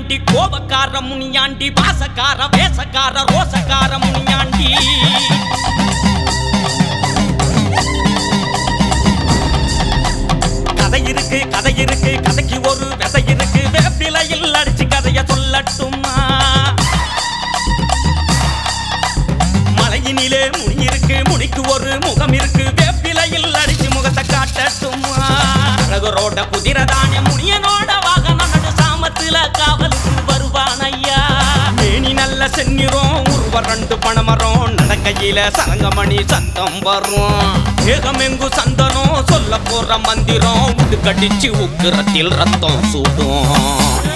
முனியாண்டி கோபக்கார முனியாண்டி பாசக்கார வேசக்கார ரோசக்கார முனியாண்டி கதை இருக்கு கதை இருக்கு கதைக்கு ஒரு விதை இருக்கு வேப்பிலையில் அடிச்சு கதைய சொல்லட்டுமா மலையினிலே முனி இருக்கு முனிக்கு ஒரு முகம் இருக்கு வேப்பிலையில் அடிச்சு முகத்தை காட்டட்டுமா அழகரோட குதிரதானே முனியனோட வாகனம் நடு சாமத்துல காவலுக்கு வருவான் ஐயா மேனி நல்ல செந்நிறம் உருவ ரெண்டு பணமரம் நடக்கையில சரங்கமணி சத்தம் வரும் ஏகமெங்கு சந்தனம் சொல்ல போற மந்திரம் உடுக்கடிச்சு உக்கிரத்தில் ரத்தம் சூடும்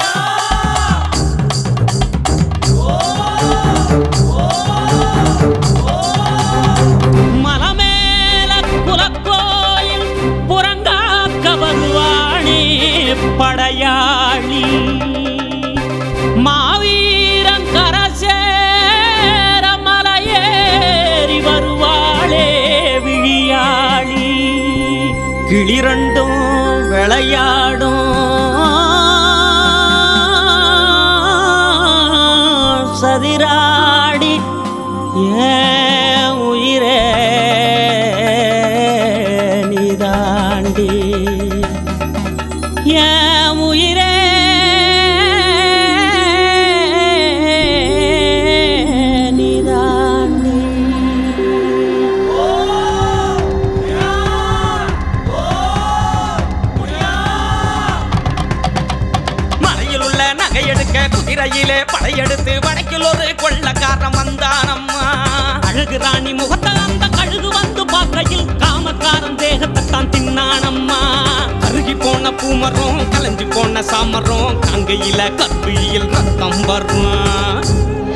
மலமேல குலக்கோயில் புறங்காக்க வருவாணி படையாளி மாவீரன் கரசேர மலையேறி வருவாளே விழியாளி கிளிரண்டும் விளையாடும் சதிராடி ஏன் உயிரே நீதாண்டி ஏன் உயிரே நீதாண்டி மலையில் உள்ள நகையெடுக்க குதிரையிலே படையெடுத்து வடக்கில் ஒரு கொள்ளக்காரன் வந்தானம்மா அழகு ராணி முகத்தை அந்த கழுகு வந்து பார்க்கையில் காமக்காரன் தேகத்தை தான் தின்னானம்மா அருகி போன பூமரம் கலைஞ்சு போன சாமரம் கங்கையில கற்பியில் ரத்தம் வரும்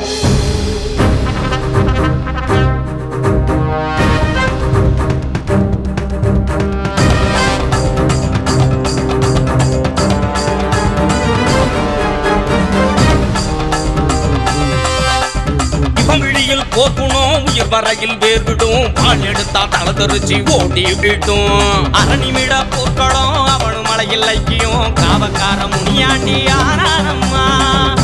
விழியில் போக்குணும் உயிர் வரையில் வேர் விடும் பால் எடுத்தா தலை தெரிச்சு ஓடி விடும் அரணிமிட போர்க்களம் அவனு மலையில் ஐக்கியம் காவக்கார முனியாண்டி ஆனானம்மா